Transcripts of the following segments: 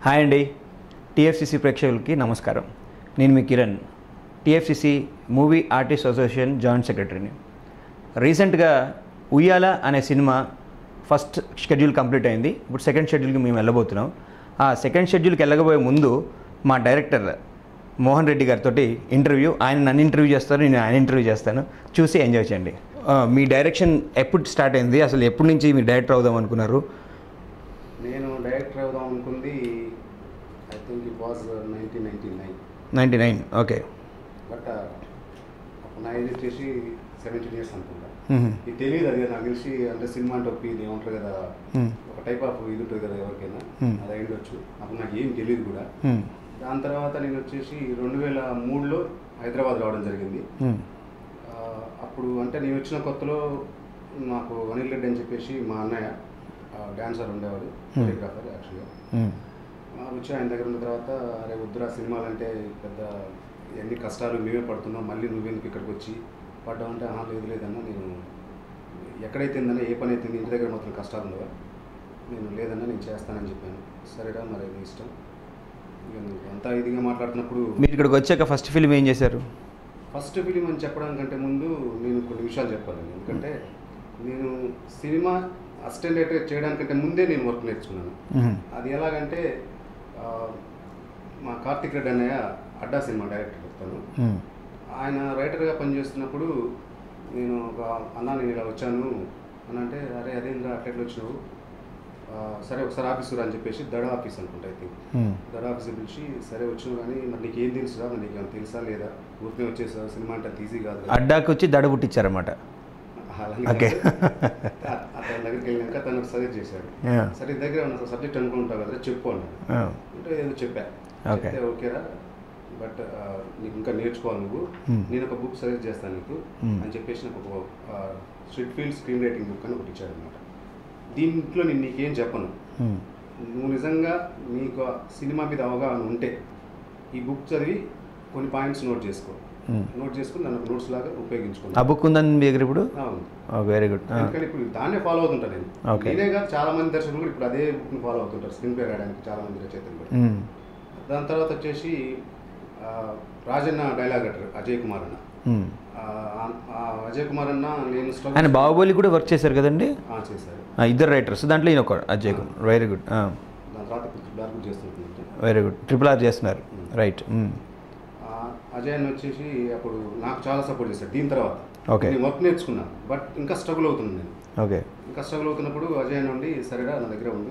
Hi అండి TFCC ప్రేక్షకులకి నమస్కారం నేను మీ Kiran TFCC movie artist association joint సెక్రటరీని రీసెంట్గా ఉయ్యాల అనే సినిమా ఫస్ట్ షెడ్యూల్ కంప్లీట్ అయింది ఇప్పుడు సెకండ్ షెడ్యూల్కి మేము వెళ్ళబోతున్నాం ఆ సెకండ్ షెడ్యూల్కి వెళ్ళకపోయే ముందు మా డైరెక్టర్ మోహన్ రెడ్డి గారితో ఇంటర్వ్యూ ఆయన నన్ను ఇంటర్వ్యూ చేస్తారు నేను ఆయన ఇంటర్వ్యూ చేస్తాను చూసి ఎంజాయ్ చేయండి ఆ, మీ డైరెక్షన్ ఎప్పుడు స్టార్ట్ అయింది అసలు ఎప్పటి నుంచి మీరు డైరెక్టర్ అవుదాం అనుకున్నారు నేను డైరెక్టర్ అవుదాం అనుకుంది I think it was nineteen ninety nine ninety nine okay but అప్పుడు నా ఏజ్ వచ్చేసి సెవెంటీన్ ఇయర్స్ అనుకుంటా మ్మ్. ఇది తెలియదు అది నాకు తెలిసి అంటే సినిమా అంటే ఒక ఇది ఏమంటారు కదా మ్మ్. ఒక టైప్ ఆఫ్ ఇది ఉంటుంది కదా ఎవరికైనా Hmm. అది అయ్యుండొచ్చు అప్పుడు నాకు ఏం తెలియదు కూడా మ్మ్. దాని తర్వాత నేను వచ్చేసి రెండు వేల మూడులో హైదరాబాద్ రావడం జరిగింది మ్మ్. ఆ, అప్పుడు అంటే నేను వచ్చిన కొత్తలో నాకు అనిల్ రెడ్డి అని చెప్పేసి మా అన్నయ్య డాన్సర్ ఉండేవాడు Hmm. కొరియోగ్రాఫర్ యాక్చువల్గా మ్మ్. ఆ, వచ్చి ఆయన దగ్గర ఉన్న తర్వాత అరే వద్దురా సినిమాలంటే పెద్ద ఎన్ని కష్టాలు మేమే పడుతున్నాం మళ్ళీ నువ్వెందుకు ఇక్కడికి వచ్చి పడ్డావు అంటే "ఆహా, లేదు లేదన్నా నేను ఎక్కడైతే ఉందన్నా ఏ పని అయితే ఇంటి దగ్గర మాత్రం కష్టాలు ఉండవా నేను లేదన్నా నేను చేస్తానని చెప్పాను సరేరా మరి నీ ఇష్టం ఇక నువ్వు అంతా ఇదిగా మాట్లాడుతున్నప్పుడు మీరు ఇక్కడికి వచ్చాక ఫస్ట్ ఫిల్మ్ ఏం చేశారు ఫస్ట్ ఫిలిం అని చెప్పడానికంటే ముందు నేను కొన్ని విషయాలు చెప్పాలండి ఎందుకంటే నేను సినిమా అసిస్టెంట్ డైరెక్టర్ చేయడానికంటే ముందే నేను వర్క్ నేర్చుకున్నాను మ్మ్. అది ఎలాగంటే ఆ, మా కార్తిక్ రెడ్డి అన్నయ్య అడ్డా సినిమా డైరెక్టర్ చెప్తాను మ్మ్. ఆయన రైటర్గా పనిచేస్తున్నప్పుడు నేను ఒక అన్న నేను ఇలా వచ్చాను అని అంటే అరే అదేంద్రా అట్లా ఎట్లా వచ్చినావు ఆ, సరే ఒకసారి ఆఫీసు రా అని చెప్పేసి దడ ఆఫీస్ అనుకుంటా ఐ థింక్ మ్మ్. దడ ఆఫీస్ పిలిచి సరే వచ్చినావు కానీ మరి నీకు ఏం తెలుసురా మరి నీకు ఏమైనా తెలుసా లేదా ఊరికే వచ్చేసా సినిమా అంటే అంత ఈజీ కాదు కదా. అడ్డాకి వచ్చి దడ పుట్టించారన్నమాట అలాగే ఓకే. అ- అతని దగ్గరికి వెళ్ళాక తను సజెస్ట్ చేశాడు Yeah. సరే నీ దగ్గర ఉన్న సబ్జెక్ట్ అనుకుంటావు కదా చెప్పు అన్నాడు ఆ. అంటే ఏదో చెప్పా Okay. చెప్తే ఓకేరా బట్ ఆ, నీకు ఇంకా నేర్చుకోవాలి నువ్వు Hmm. నేను ఒక బుక్ సజెస్ట్ చేస్తాను నీకు Hmm. అని చెప్పేసి నాకు ఒక street field screen writing book అని ఒకటి ఇచ్చాడు అనమాట దీంట్లో నేను నీకేం చెప్పను మ్మ్. నువ్వు నిజంగా నీకు ఆ సినిమా మీద అవగాహన ఉంటే ఈ బుక్ చదివి కొన్ని పాయింట్స్ నోట్ చేసుకో మ్మ్. నోట్ చేసుకుని నన్ను నోట్స్ లాగా ఆ ఉపయోగించుకున్నాను బుక్ ఉందని మీ దగ్గర ఇప్పుడు అవును వెరీ గుడ్ ఎందుకంటే ఇప్పుడు దాన్నే ఫాలో అవుతుంటాను నేను Okay. నేనే కాదు చాలా మంది దర్శకులు కూడా ఇప్పుడు అదే బుక్ని ఫాలో అవుతుంటారు స్క్రీన్ ప్లే రాయడానికి చాలా మంది రచయితలు కూడా దాని తర్వాత వచ్చేసి ఆ, రాజన్న డైలాగ్ రైటర్ అజయ్ కుమార్ అన్న ఆ, ఆ అజయ్ కుమార్ అన్న నేను struggle- ఆయన బాహుబలి కూడా వర్క్ చేశారు కదండి ఆ, చేశారు ఆ, ఇద్దరు రైటర్స్ దాంట్లో ఈయన ఒక అజయ్ వెరీ గుడ్ దాని తర్వాత ఇప్పుడు బ్లాక్ కూడా చేస్తుంటుంది వెరీ గుడ్ ట్రిపుల్ ఆర్ చేస్తున్నారు రైట్ ఆ, అజయ్ అన్న వచ్చేసి అప్పుడు నాకు చాలా సపోర్ట్ చేశాడు దీని తర్వాత Okay. నేను వర్క్ నేర్చుకున్నాను బట్ ఇంకా స్ట్రగుల్ అవుతున్నాను నేను ఓకే ఇంకా స్ట్రగుల్ అవుతున్నప్పుడు అజయ్ నుండి సరేరా నా దగ్గర ఉండు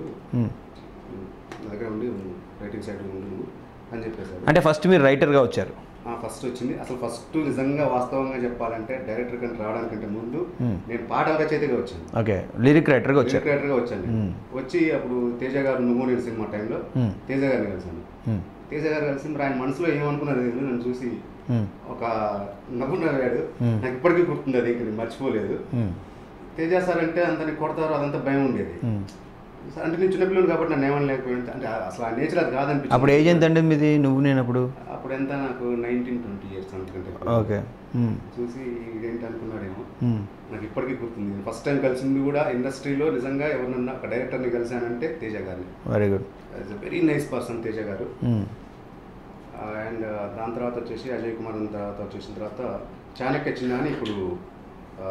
నా దగ్గర ఉండి రైటింగ్ సైడ్ ఉండు నువ్వు అని చెప్పేశాడు అంటే ఫస్ట్ మీరు రైటర్గా వచ్చారు ఫస్ట్ వచ్చింది అసలు ఫస్ట్ నిజంగా వాస్తవంగా చెప్పాలంటే డైరెక్టర్ కంటే రావడానికంటే ముందు Hmm. నేను పాట రచయితగా వచ్చాను ఓకే లిరిక్ రైటర్గా వచ్చారు డైరెక్టర్గా వచ్చాను నేను. Hmm. వచ్చి అప్పుడు తేజ గారు నువ్వు నేను సినిమా టైంలో Hmm. తేజ గారిని కలిసాను మ్మ్. తేజ గారు కలిసి మరి ఆయన మనసులో ఏమనుకున్నారు తెలియదు నన్ను చూసి మ్మ్. ఒక నవ్వు నవ్వాడు Hmm. నాకు ఇప్పటికీ గుర్తుంది అది ఇంక నేను మర్చిపోలేదు మ్మ్. తేజ సార్ అంటే అంతని కొడతారు అదంతా భయం ఉండేది మ్మ్. సార్ అంటే నేను చిన్నపిల్లలు కాబట్టి నన్ను ఏమని లేకపోయింది అంటే అసలు ఆ నేచర్ అది కాదనిపించింది అప్పుడు ఏజ్ ఎంత అండి మీది నువ్వు నేను అప్పుడు అప్పుడు ఎంత నాకు నైన్టీన్ ట్వంటీ ఇయర్స్ అంతకంటే ఓకే మ్మ్. చూసి ఇదేంటి అనుకున్నాడేమో మ్మ్. నాకు ఇప్పటికీ గుర్తుంది ఫస్ట్ టైం కలిసింది కూడా ఇండస్ట్రీలో నిజంగా ఎవరినన్నా ఒక డైరెక్టర్ని కలిశానంటే తేజ గారిని very good is a very nice person Teja garu మ్మ్. అండ్ దాని తర్వాత వచ్చేసి అజయ్ కుమార్ ఉన్న తర్వాత వచ్చేసిన తర్వాత చాణక్య చిన్న అని ఇప్పుడు ఆ,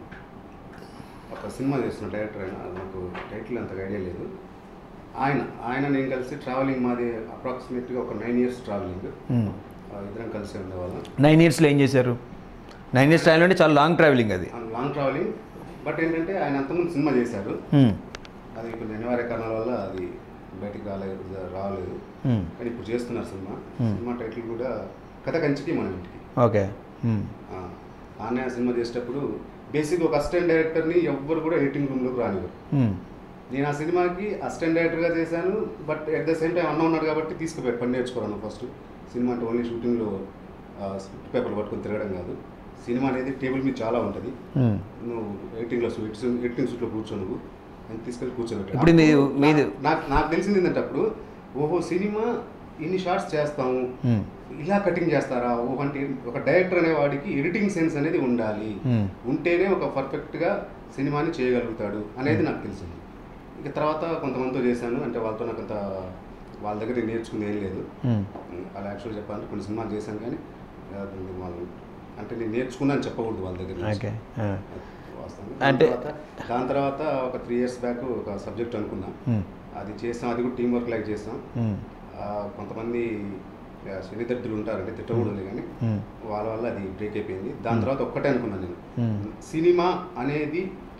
ఒక సినిమా చేస్తున్న డైరెక్టర్ ఆయన అది నాకు టైటిల్ అంతగా ఐడియా లేదు ఆయన ఆయన నేను కలిసి ట్రావెలింగ్ మాది అప్రాక్సిమేట్గా ఒక నైన్ ఇయర్స్ ట్రావెలింగ్ మ్మ్. ఇద్దరం కలిసి ఉండేవాళ్ళం నైన్ ఇయర్స్లో ఏం చేశారు నైన్ ఇయర్స్ టైంలో అంటే చాలా లాంగ్ ట్రావెలింగ్ అది లాంగ్ ట్రావెలింగ్ బట్ ఏంటంటే ఆయన అంతకుముందు సినిమా చేశారు మ్మ్. అది కొన్ని అనివార్య కారణాల వల్ల అది బయటికి రాలేదు రాలేదు మ్మ్. కానీ ఇప్పుడు చేస్తున్నారు సినిమా Hmm. సినిమా టైటిల్ కూడా కథ కంచికి మన ఇంటికి ఓకే మ్మ్. ఆ, ఆన్లైన్ సినిమా చేసేటప్పుడు బేసిక్ ఒక అసిస్టెంట్ డైరెక్టర్ని ఎవ్వరు కూడా ఎడిటింగ్ రూమ్లోకి రానివ్వరు మ్మ్. నేను ఆ సినిమాకి అసిస్టెంట్ డైరెక్టర్గా చేశాను but at the same time అన్న ఉన్నాడు కాబట్టి తీసుకుపోయి పని నేర్చుకోరాను ఫస్ట్ సినిమా అంటే ఓన్లీ షూటింగ్లో స్క్రిప్ట్ పేపర్ పట్టుకొని తిరగడం కాదు సినిమా అనేది టేబుల్ మీద చాలా ఉంటుంది మ్మ్. నువ్వు ఎడిటింగ్లో సూట్ ఎడిటింగ్ సూట్లో కూర్చో నువ్వు అని తీసుకెళ్ళి కూర్చోబెట్టాడు ఇప్పుడు మీది- మీది- నాకు నాకు తెలిసింది ఏంటంటే అప్పుడు ఓహో సినిమా ఇన్ని షార్ట్స్ చేస్తాము మ్మ్. ఇలా కటింగ్ చేస్తారా ఓ అంటే ఒక డైరెక్టర్ అనే వాడికి ఎడిటింగ్ సెన్స్ అనేది ఉండాలి మ్మ్. ఉంటేనే ఒక పర్ఫెక్ట్గా సినిమాని చేయగలుగుతాడు అనేది నాకు తెలిసింది ఇక తర్వాత కొంతమందితో చేశాను అంటే వాళ్ళతో నాకు అంత వాళ్ళ దగ్గర నేను నేర్చుకుంది ఏం లేదు మ్మ్. అలా యాక్చువల్ చెప్పాలంటే కొన్ని సినిమాలు చేశాను కానీ ఆ, వాళ్ళు అంటే నేను నేర్చుకున్నాను చెప్పకూడదు వాళ్ళ దగ్గర నుంచి. ఓకే ఆ. వాస్తవం. అంటే- దాని తర్వాత దాని తర్వాత ఒక త్రీ ఇయర్స్ బ్యాక్ ఒక సబ్జెక్ట్ అనుకున్నా మ్మ్. అది చేస్తాం అది కూడా టీం వర్క్ లాగా చేస్తాం మ్మ్. ఆ, కొంతమంది ఆ, శనిదరిద్రులు ఉంటారంటే తిట్టకూడదు కానీ మ్మ్. వాళ్ళ వల్ల అది బ్రేక్ అయిపోయింది దాని తర్వాత ఒక్కటే అనుకున్నాను నేను మ్మ్. సినిమా అనేది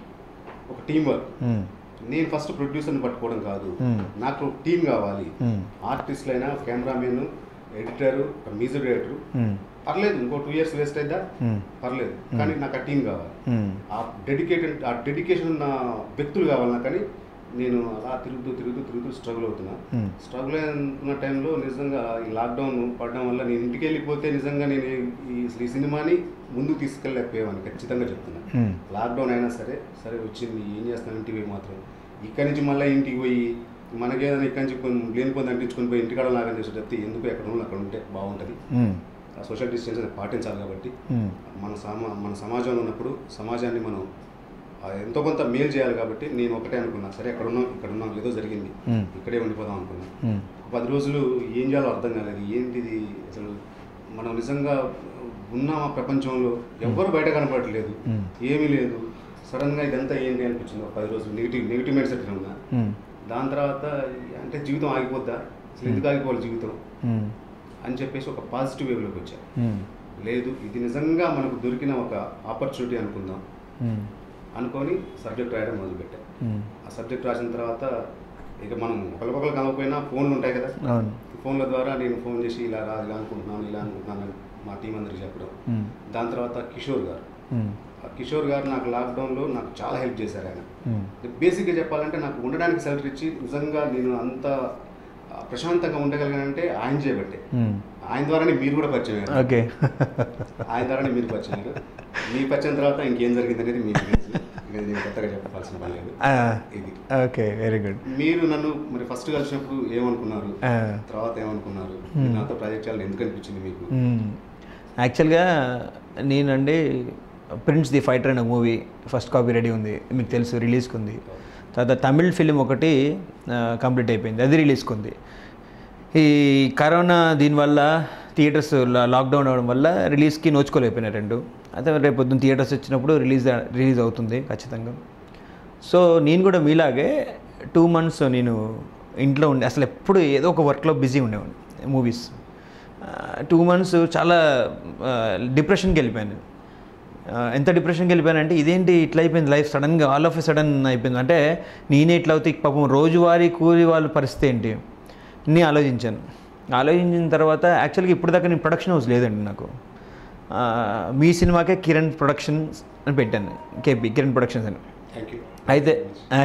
ఒక టీం వర్క్ మ్మ్. నేను ఫస్ట్ ప్రొడ్యూసర్ని పట్టుకోవడం కాదు మ్మ్. నాకు టీం కావాలి మ్మ్. ఆర్టిస్టులైనా కెమెరామెన్ ఎడిటర్ మ్యూజిక్ డైరెక్టర్ మ్మ్. పర్లేదు ఇంకో టూ ఇయర్స్ వేస్ట్ అయిద్దా మ్మ్. పర్లేదు కానీ నాకు ఆ టీం కావాలి మ్మ్. ఆ డెడికేటెడ్ ఆ డెడికేషన్ ఉన్న వ్యక్తులు కావాలి నాకు కానీ నేను అలా తిరుగుతూ తిరుగుతూ తిరుగుతూ స్ట్రగుల్ అవుతున్నా మ్మ్. స్ట్రగుల్ అవుతున్న టైంలో నిజంగా ఈ లాక్డౌన్ పడడం వల్ల నేను ఇంటికి వెళ్ళిపోతే నిజంగా నేను ఈ ఈ సినిమాని ముందుకు తీసుకెళ్ళలేకపోయాను ఖచ్చితంగా చెప్తున్నా మ్మ్. లాక్డౌన్ అయినా సరే సరే వచ్చింది ఏం చేస్తాను ఇంటికి పోయి మాత్రం ఇక్కడి నుంచి మళ్ళీ ఇంటికి పోయి మనకేదైనా ఇక్కడి నుంచి కొన్ని లేని పొంది అంటించుకొని పోయి ఇంటికాడ లాగా చేసి చెప్తే ఎందుకు ఎక్కడ ఉన్న అక్కడ ఉంటే బాగుంటుంది మ్మ్. ఆ సోషల్ డిస్టెన్స్ అనేది పాటించాలి కాబట్టి మ్మ్. మన సమా మన సమాజంలో ఉన్నప్పుడు సమాజాన్ని మనం ఆ, ఎంతో కొంత మేలు చేయాలి కాబట్టి నేను ఒకటే అనుకున్నా సరే ఎక్కడ ఉన్నాం ఇక్కడ ఉన్నాం ఏదో జరిగింది మ్మ్. ఇక్కడే ఉండిపోదాం అనుకున్నా మ్మ్. ఒక పది రోజులు ఏం చేయాలో అర్థం కాలేదు ఏంటిది అసలు మనం నిజంగా ఉన్నాం ఆ ప్రపంచంలో ఎవ్వరు బయట కనపడట్లేదు మ్మ్. ఏమీ లేదు సడన్గా ఇదంతా ఏంటి అనిపించింది ఒక పది రోజులు నెగిటివ్ నెగిటివ్ మైండ్ సెట్ ఉన్నా మ్మ్. దాని తర్వాత అంటే జీవితం ఆగిపోద్దా అసలు ఎందుకు ఆగిపోవాలి జీవితం మ్మ్. అని చెప్పేసి ఒక పాజిటివ్ వేవ్లోకి వచ్చా మ్మ్. లేదు ఇది నిజంగా మనకు దొరికిన ఒక ఆపర్చునిటీ అనుకుందాం మ్మ్. అనుకొని సబ్జెక్ట్ రాయడం మొదలుపెట్టా మ్మ్. ఆ సబ్జెక్ట్ రాసిన తర్వాత ఇక మనం ఒకరికొకరు కలవకపోయినా ఫోన్లు ఉంటాయి కదా అవును ఫోన్ల ద్వారా నేను ఫోన్ చేసి ఇలా రా ఇలా అనుకుంటున్నాను ఇలా అనుకుంటున్నాను అని మా టీం అందరికి చెప్పడం మ్మ్. దాని తర్వాత కిషోర్ గారు మ్మ్. ఆ కిషోర్ గారు నాకు లాక్డౌన్లో నాకు చాలా హెల్ప్ చేశారు ఆయన మ్మ్. బేసిక్గా చెప్పాలంటే నాకు ఉండడానికి సెలరీ ఇచ్చి నిజంగా నేను అంత ఆ, ప్రశాంతంగా ఉండగలిగానంటే ఆయన చేయబట్టే మ్మ్. ఆయన ద్వారానే మీరు కూడా పరిచయం అయ్యారు. ఓకే ఆయన ద్వారానే మీరు పరిచయం అయ్యారు. మీ పరిచయం తర్వాత ఇంకేం జరిగింది అనేది మీకు తెలుసు ఇక నేను కొత్తగా చెప్పాల్సిన పని లేదు ఆ, ఇది ఓకే వెరీ గుడ్ మీరు నన్ను మరి ఫస్ట్ కలిసినప్పుడు ఏమనుకున్నారు ఆ. తర్వాత ఏమనుకున్నారు మీరు నాతో ప్రాజెక్ట్ చేయాలని ఎందుకు అనిపించింది మీకు మ్మ్. యాక్చువల్గా నేనండి ప్రిన్స్ ది ఫైటర్ అనే మూవీ ఫస్ట్ కాపీ రెడీ ఉంది మీకు తెలుసు రిలీజ్కి ఉంది తర్వాత తమిళ్ ఫిలిం ఒకటి ఆ, కంప్లీట్ అయిపోయింది అది రిలీజ్కి ఉంది ఈ కరోనా దీనివల్ల థియేటర్స్ లా- లాక్డౌన్ అవ్వడం వల్ల రిలీజ్కి నోచుకోలేకపోయినాయి రెండు అయితే రేపు పొద్దున్న థియేటర్స్ వచ్చినప్పుడు రిలీజ్ రిలీజ్ అవుతుంది ఖచ్చితంగా సో నేను కూడా మీలాగే టూ మంత్స్ నేను ఇంట్లో ఉండి అసలు ఎప్పుడు ఏదో ఒక వర్క్లో బిజీ ఉండేవాడిని మూవీస్ టూ మంత్స్ చాలా డిప్రెషన్కి వెళ్ళిపోయాను ఆ, ఎంత డిప్రెషన్కి వెళ్ళిపోయానంటే ఇదేంటి ఇట్లా అయిపోయింది లైఫ్ సడన్గా ఆల్ ఆఫ్ ఎ సడన్ అయిపోయింది అంటే నేనే ఇట్లా అవుతాయి పాపం రోజువారీ కూలి వాళ్ళ పరిస్థితి ఏంటి నేను ఆలోచించాను ఆలోచించిన తర్వాత యాక్చువల్గా ఇప్పుడు దాకా నేను ప్రొడక్షన్ హౌస్ లేదండి నాకు ఆ, మీ సినిమాకే కిరణ్ ప్రొడక్షన్స్ అని పెట్టాను కేపీ కిరణ్ ప్రొడక్షన్స్ అని థ్యాంక్ యూ అయితే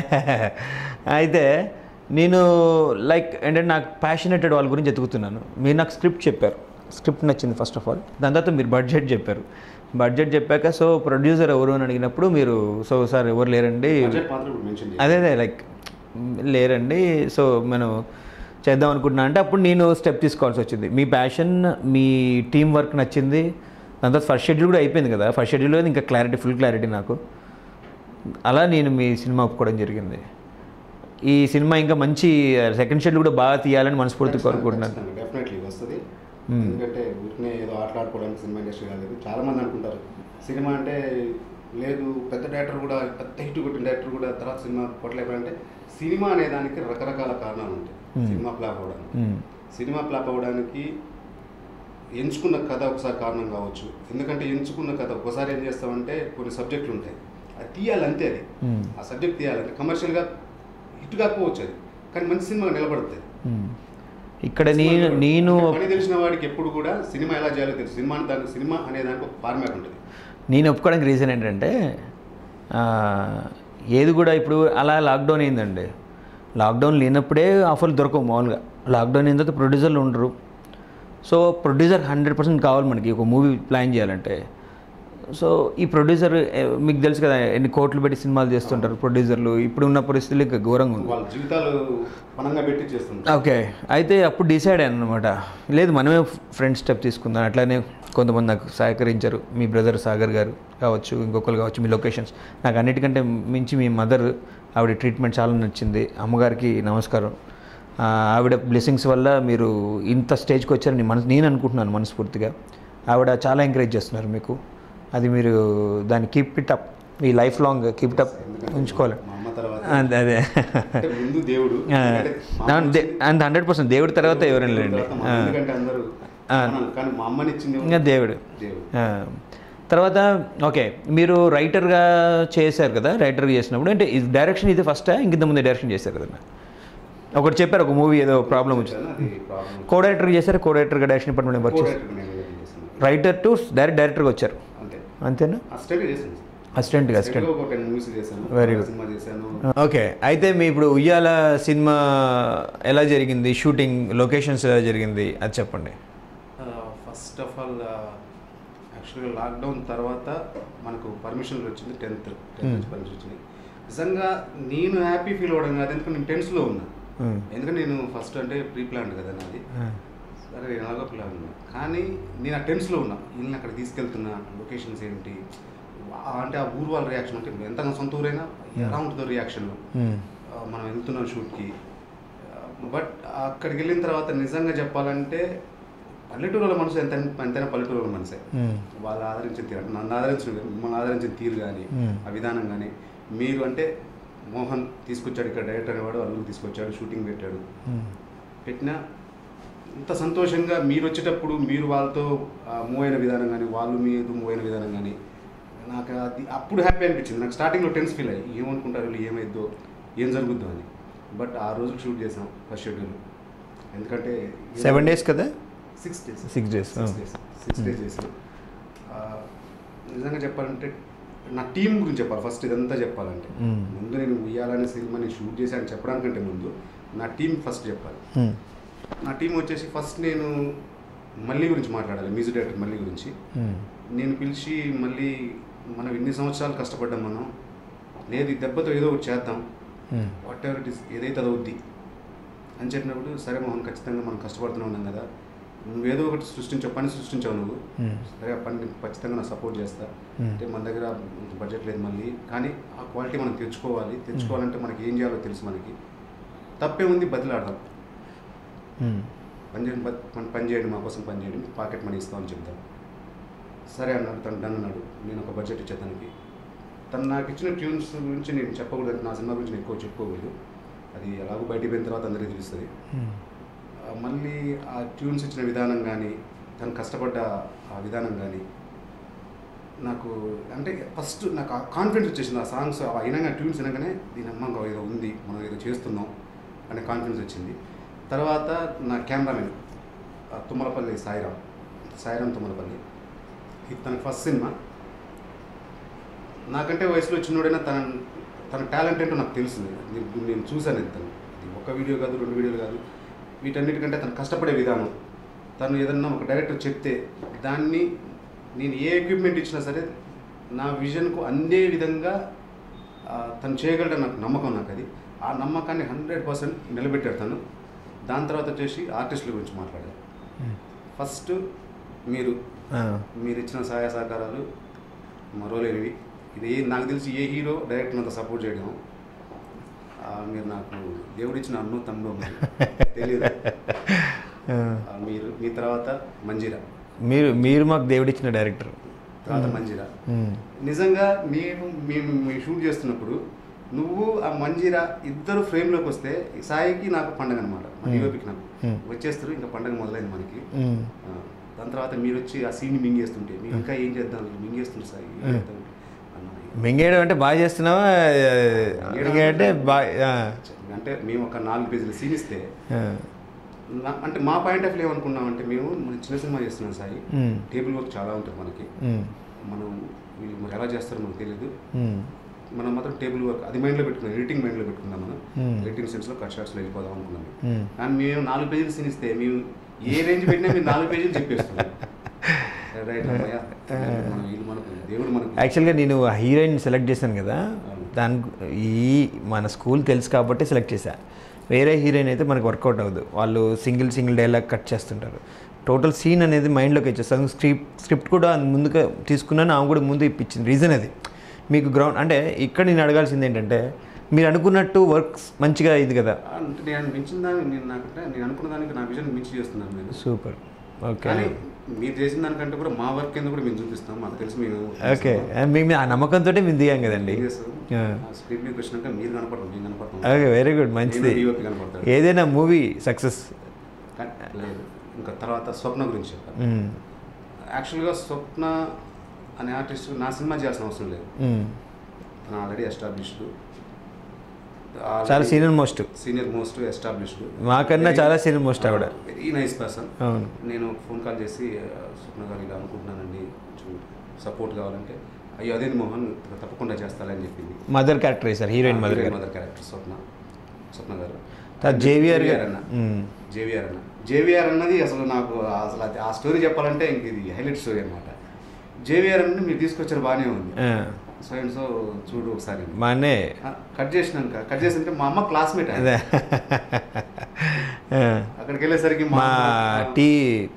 అయితే నేను లైక్ ఏంటంటే నాకు ప్యాషనేటెడ్ వాళ్ళ గురించి ఎతుకుతున్నాను మీరు నాకు స్క్రిప్ట్ చెప్పారు స్క్రిప్ట్ నచ్చింది ఫస్ట్ ఆఫ్ ఆల్ దాని తర్వాత మీరు బడ్జెట్ చెప్పారు బడ్జెట్ చెప్పాక సో ప్రొడ్యూసర్ ఎవరు అని అడిగినప్పుడు మీరు సో సార్ ఎవరు లేరండి బడ్జెట్ మాత్రం ఇప్పుడు మెన్షన్ అదే అదే లైక్ లేరండి సో మనం చేద్దాం అనుకుంటున్నా అంటే అప్పుడు నేను స్టెప్ తీసుకోవాల్సి వచ్చింది మీ ప్యాషన్ మీ టీం వర్క్ నచ్చింది దాని తర్వాత ఫస్ట్ షెడ్యూల్ కూడా అయిపోయింది కదా ఫస్ట్ షెడ్యూల్ ఇంకా క్లారిటీ ఫుల్ క్లారిటీ నాకు అలా నేను మీ సినిమా ఒప్పుకోవడం జరిగింది ఈ సినిమా ఇంకా మంచి సెకండ్ షెడ్యూల్ కూడా బాగా తీయాలని మనస్ఫూర్తి కోరుకుంటున్నాను డెఫినెట్లీ వస్తుంది ఎందుకంటే ఊరికనే ఏదో ఆటలాడుకోవడానికి సినిమా ఇండస్ట్రీ కాలేదు చాలా మంది అనుకుంటారు సినిమా అంటే లేదు పెద్ద డైరెక్టర్ కూడా పెద్ద హిట్ కొట్టిన డైరెక్టర్ కూడా తర్వాత సినిమా కొట్టలేకపోయారంటే సినిమా అనే దానికి రకరకాల కారణాలు ఉంటాయి సినిమా ఫ్లాప్ అవ్వడానికి మ్మ్. సినిమా ఫ్లాప్ అవ్వడానికి ఎంచుకున్న కథ ఒకసారి కారణం కావచ్చు ఎందుకంటే ఎంచుకున్న కథ ఒకసారి ఏం చేస్తామంటే కొన్ని సబ్జెక్టులు ఉంటాయి అది తీయాలి అంతే అది మ్మ్. ఆ సబ్జెక్ట్ తీయాలంటే కమర్షియల్గా హిట్ కాకపోవచ్చు అది కానీ మంచి సినిమా నిలబడుతుంది మ్మ్. ఇక్కడ నేను నేను అంటే పని తెలిసిన వాడికి ఎప్పుడు కూడా సినిమా ఎలా చేయాలో తెలుసు సినిమా దానికి సినిమా అనే దానికి ఒక ఫార్మాట్ ఉంటుంది నేను ఒప్పుకోవడానికి రీజన్ ఏంటంటే ఆ, ఏది కూడా ఇప్పుడు అలా లాక్డౌన్ అయిందండి లాక్డౌన్ లేనప్పుడే ఆఫర్లు దొరకవు మామూలుగా లాక్డౌన్ అయిన తర్వాత ప్రొడ్యూసర్లు ఉండరు సో ప్రొడ్యూసర్ హండ్రెడ్ పర్సెంట్ కావాలి మనకి ఒక మూవీ ప్లాన్ చేయాలంటే సో ఈ ప్రొడ్యూసర్ ఏ, మీకు తెలుసు కదా ఎన్ని కోట్లు పెట్టి సినిమాలు చేస్తుంటారు ప్రొడ్యూసర్లు ఇప్పుడు ఉన్న పరిస్థితులు ఇంకా ఘోరంగా ఉంది వాళ్ళ జీవితాలు పనంగా పెట్టి చేస్తుంటారు ఓకే అయితే అప్పుడు డిసైడ్ అయ్యాను అనమాట లేదు మనమే ఫ్రెండ్ స్టెప్ తీసుకుందాం అట్లానే కొంతమంది నాకు సహకరించారు మీ బ్రదర్ సాగర్ గారు కావచ్చు ఇంకొకరు కావచ్చు మీ లొకేషన్స్ నాకు అన్నిటికంటే మించి మీ మదర్ ఆవిడ ట్రీట్మెంట్ చాలా నచ్చింది అమ్మగారికి నమస్కారం ఆ, ఆవిడ బ్లెస్సింగ్స్ వల్ల మీరు ఇంత స్టేజ్కి వచ్చారని మనసు నేను అనుకుంటున్నాను మనస్ఫూర్తిగా ఆవిడ చాలా ఎంకరేజ్ చేస్తున్నారు మీకు అది మీరు దాన్ని కీప్ ఇట్ అప్ మీ life long keep it up ఎందుకంటే ఉంచుకోవాలి మా అమ్మ తర్వాత అదే అదే అంటే ముందు దేవుడు ఎందుకంటే మా అమ్మ ఇచ్చింది- అండ్ హండ్రెడ్ పర్సెంట్ దేవుడి తర్వాత ఎవరైనా లేండి తర్వాత మా అమ్మ ఎందుకంటే అందరూ అన్నాను. కానీ మా అమ్మని ఇచ్చింది ఎవరు? ఇంకా దేవుడు దేవుడు ఆ, తర్వాత ఓకే మీరు రైటర్గా చేశారు కదా రైటర్గా చేసినప్పుడు అంటే ఇది డైరెక్షన్ ఇది ఫస్టా ఇంకింత ముందు డైరెక్షన్ చేశారు కదా ఒకటి చెప్పారు ఒక మూవీ ఏదో ప్రాబ్లం వచ్చింది అది ప్రాబ్లం కో డైరెక్టర్గా చేశారు కో డైరెక్టర్గా డైరెక్షన్ డిపార్ట్మెంట్ వర్క్ చేశారు కోడైరెక్టర్ నేను ఏం చేస్తున్నాను. రైటర్ టు డైరెక్ట్ డైరెక్టర్గా వచ్చారు అంతే అంతేనా అసిస్టెంట్ చేశాను అసిస్టెంట్గా అసిస్టెంట్ అసిస్టెంట్ ఒక టెన్ మూవీస్ చేశాను Very ఒక good. సినిమా చేశాను ఓకే అయితే మీ ఇప్పుడు ఉయ్యాల సినిమా ఎలా జరిగింది షూటింగ్ లొకేషన్స్ ఎలా జరిగింది అది చెప్పండి ఫస్ట్ ఆఫ్ ఆల్ యాక్చువల్గా లాక్డౌన్ తర్వాత మనకు పర్మిషన్లు వచ్చింది టెన్త్ టెన్త్ పర్మిషన్ వచ్చింది నిజంగా నేను హ్యాపీ ఫీల్ అవ్వడం కాదు ఎందుకంటే నేను టెన్స్లో ఉన్నా Hmm. ఎందుకంటే నేను ఫస్ట్ అంటే ప్రీ ప్లాన్ కదా నాది సరే నేను ఎలాగో ప్లాన్ ఉన్నా కానీ నేను ఆ టెన్స్లో ఉన్నా వీళ్ళని అక్కడ తీసుకెళ్తున్నా లొకేషన్స్ ఏంటి ఆ- అంటే ఆ ఊరు వాళ్ళ రియాక్షన్ అంటే ఎంత నా సొంత ఊరైనా ఎలా ఉంటుందో రియాక్షన్ Hmm. మనం వెళ్తున్నాం షూట్కి బట్ అక్కడికి వెళ్ళిన తర్వాత నిజంగా చెప్పాలంటే పల్లెటూరుల మనసు ఎంత ఎంతైనా పల్లెటూరుల మనసే Hmm. వాళ్ళు ఆదరించిన తీరు అంటే నన్ను ఆదరించిన మిమ్మల్ని ఆదరించిన తీరు కానీ Hmm. ఆ విధానం కానీ మీరు అంటే మోహన్ తీసుకొచ్చాడు ఇక్కడ డైరెక్టర్ అనేవాడు అల్లు తీసుకొచ్చాడు షూటింగ్ పెట్టాడు Hmm. పెట్టినా ఇంత సంతోషంగా మీరు వచ్చేటప్పుడు మీరు వాళ్ళతో మూవ్ అయిన విధానం కానీ వాళ్ళు మీరు మూవ్ అయిన విధానం కానీ నాకు అది అప్పుడు హ్యాపీ అనిపించింది నాకు స్టార్టింగ్లో టెన్స్ ఫీల్ అయ్యి ఏమనుకుంటారు వీళ్ళు ఏమైద్దో ఏం జరుగుద్దో అని బట్ ఆ రోజు షూట్ చేసాం ఫస్ట్ షెడ్యూల్ ఎందుకంటే సెవెన్ డేస్ కదా six days six days six days six days చేసాం ఆ, నిజంగా చెప్పాలంటే నా టీం గురించి చెప్పాలి ఫస్ట్ ఇదంతా చెప్పాలంటే Hmm. ముందు నేను ఉయ్యాలనే సినిమాని షూట్ చేశాను చెప్పడానికంటే ముందు నా టీం ఫస్ట్ చెప్పాలి నా టీం వచ్చేసి ఫస్ట్ నేను మళ్ళీ గురించి మాట్లాడాలి మ్యూజిక్ డైరెక్టర్ మళ్ళీ గురించి నేను పిలిచి మళ్ళీ మనం ఇన్ని సంవత్సరాలు కష్టపడ్డాం మనం లేదు ఈ దెబ్బతో ఏదో ఒకటి చేద్దాం వాట్ ఎవర్ ఇట్ ఇస్ ఏదైతే అది అవుద్ది అని చెప్పినప్పుడు సరే మోహన్ ఖచ్చితంగా మనం కష్టపడుతూనే ఉన్నాం కదా నువ్వేదో ఒకటి సృష్టించావు పని సృష్టించావు నువ్వు సరే ఆ పని ఖచ్చితంగా నా సపోర్ట్ చేస్తా Hmm. అంటే మన దగ్గర బడ్జెట్ లేదు మళ్ళీ కానీ ఆ క్వాలిటీ మనం తెచ్చుకోవాలి తెచ్చుకోవాలంటే మనకి ఏం చేయాలో తెలుసు మనకి తప్పే ఉంది బదిలాడదాం పని చేయండి బ- పని- పని చేయండి మా కోసం పని చేయండి పాకెట్ మనీ ఇస్తామని చెప్తాం సరే అన్నాడు తను డన్ అన్నాడు నేను ఒక బడ్జెట్ ఇచ్చే తనకి తను నాకు ఇచ్చిన ట్యూన్స్ గురించి నేను చెప్పకూడదు నా సినిమా గురించి నేను ఎక్కువ చెప్పుకోకూడదు అది ఎలాగో బయటికి పోయిన తర్వాత అందరికీ తెలుస్తుంది ఆ, మళ్ళీ ఆ ట్యూన్స్ ఇచ్చిన విధానం కానీ తను కష్టపడ్డ ఆ విధానం కానీ నాకు అంటే ఫస్ట్ నాకు ఆ కాన్ఫిడెన్స్ వచ్చేసింది ఆ సాంగ్స్ అయినా ట్యూన్స్ వినగానే దీని అమ్మ ఇంకా ఏదో ఉంది మనం ఏదో చేస్తున్నాం అనే కాన్ఫిడెన్స్ వచ్చింది తర్వాత నా కెమెరామెన్ ఆ తుమ్మలపల్లి సాయిరామ్ సాయిరామ్ తుమ్మలపల్లి ఇది తన ఫస్ట్ సినిమా నాకంటే వయసులో చిన్నోడైనా తన తన టాలెంట్ ఏంటో నాకు తెలుస్తుంది నేను- నేను చూశాను ఇది తను ఇది ఒక వీడియో కాదు రెండు వీడియోలు కాదు వీటన్నిటికంటే తను కష్టపడే విధానం తను ఏదన్నా ఒక డైరెక్టర్ చెప్తే దాన్ని నేను ఏ ఎక్విప్మెంట్ ఇచ్చినా సరే నా విజన్కు అందే విధంగా ఆ, తను చేయగలడని నాకు నమ్మకం నాకు అది ఆ నమ్మకాన్ని హండ్రెడ్ పర్సెంట్ నిలబెట్టాడు తను దాని తర్వాత వచ్చేసి ఆర్టిస్టుల గురించి మాట్లాడారు ఫస్ట్ మీరు మీరు ఇచ్చిన సహాయ సహకారాలు మరోలేనివి ఇది ఏ- నాకు తెలిసి ఏ హీరో డైరెక్టర్ అంత సపోర్ట్ చేయడం ఆ, మీరు నాకు దేవుడిచ్చిన అన్ను తమ్ముడు మరి తెలియదు ఆ, మీరు మీ తర్వాత మంజీరా మీరు మీరు మాకు దేవుడిచ్చిన డైరెక్టర్ తర్వాత మంజీరా నిజంగా నేను మేము మేము షూట్ చేస్తున్నప్పుడు నువ్వు ఆ మంజీరా ఇద్దరు ఫ్రేమ్లోకి వస్తే ఈ సాయికి నాకు పండగ అనమాట మన యూరోపికి నాకు Hmm. వచ్చేస్తారు ఇంకా పండగ మొదలైంది మనకి ఆ, దాని తర్వాత మీరు వచ్చి ఆ సీన్ మింగేస్తుంటే మీరు ఇంకా ఏం చేద్దాం మింగేస్తుంది సాయి ఏం చేద్దాం అన్న, మింగేయడం అంటే బాగా చేస్తున్నావా మింగేయడం అంటే బాగా అంటే మేము ఒక నాలుగు పేజీల సీన్ ఇస్తే నా- అంటే మా పాయింట్ ఆఫ్ వ్యూ ఏమనుకున్నామంటే మేము మన చిన్న సినిమా చేస్తున్నాం సాయి టేబుల్ వర్క్ చాలా ఉంటుంది మనకి మనం వీళ్ళు మరి ఎలా చేస్తారో మనకు తెలియదు మనం మాత్రం టేబుల్ వర్క్ అది మైండ్లో పెట్టుకున్నాం ఎడిటింగ్ మైండ్లో పెట్టుకున్నాం మనం Hmm. ఎడిటింగ్ సెన్స్లో కట్ షాట్స్లో వెళ్ళిపోదాం అనుకున్నాం కానీ మేము నాలుగు పేజీలు సీన్ ఇస్తే మేము ఏ రేంజ్ పెట్టినా మీరు నాలుగు పేజీలు చెప్పేస్తున్నాం సరే, రైట్ అమ్మయ్య మన వీళ్ళు మనకు దేవుడు మనకు యాక్చువల్గా నేను హీరోయిన్ సెలెక్ట్ చేశాను కదా దాని ఈ మన స్కూల్ తెలుసు కాబట్టి సెలెక్ట్ చేశా వేరే హీరోయిన్ అయితే మనకు వర్కౌట్ అవ్వదు వాళ్ళు సింగిల్ సింగిల్ డైలాగ్ కట్ చేస్తుంటారు టోటల్ సీన్ అనేది మైండ్లోకి వచ్చేస్తాను స్క్రిప్ట్ స్క్రిప్ట్ కూడా ముందుగా తీసుకున్నాను ఆమె కూడా ముందు ఇప్పించింది రీజన్ అది మీకు గ్రౌండ్ అంటే ఇక్కడ నేను అడగాల్సింది ఏంటంటే మీరు అనుకున్నట్టు వర్క్స్ మంచిగా ఇది కదా అంటే నేను మించిన దాన్ని నేను నాకంటే నేను అనుకున్న దానికి నా విజన్ మించి చేస్తున్నాను నేను సూపర్ ఓకే కానీ మీరు చేసిన దానికంటే కూడా మా వర్క్ కింద కూడా మేము చూపిస్తాం మాకు తెలిసి మేము ఓకే మేము ఆ నమ్మకంతో మేము దిగాం కదండి Yeah. స్క్రీన్ మీదకి వచ్చినాక మీరు కనపడతాం మేము కనపడతాం ఓకే వెరీ గుడ్ మంచిది డిఓపి కనపడతాడు ఏదైనా మూవీ సక్సెస్ కానీ లేదు ఇంకా తర్వాత స్వప్న గురించి చెప్పాలి యాక్చువల్గా స్వప్న అనే ఆర్టిస్ట్ నా సినిమా చేయాల్సిన అవసరం లేదు తను ఆల్రెడీ ఎస్టాబ్లిష్డ్ చాలా senior most senior most established మాకన్నా చాలా senior most ఆవిడ. వెరీ నైస్ పర్సన్ అవును నేను ఫోన్ కాల్ చేసి "ఆ, స్వప్న గారు ఇలా అనుకుంటున్నానండి కొంచెం సపోర్ట్ కావాలంటే అయ్యో అదే మోహన్ తప్పకుండా చేస్తాలని చెప్పింది mother character sir heroine mother garu mother character Swapna Swapna garu తర్వాత జేవిఆర్ గారు అన్న మ్మ్. జేవిఆర్ అన్న జేవిఆర్ అన్నది అసలు నాకు అసలు అది- ఆ స్టోరీ చెప్పాలంటే ఇంక ఇది హైలైట్ స్టోరీ అనమాట జేవిఆర్ అన్నది మీరు తీసుకొచ్చారు బాగానే ఉంది ఆ, సో అండ్ సో చూడు ఒకసారి మా అన్నే ఆ, కట్ చేసినాక కట్ చేసింటే మా అమ్మ క్లాస్మేట్ అదే ఆ, అక్కడికి వెళ్ళేసరికి మా టీ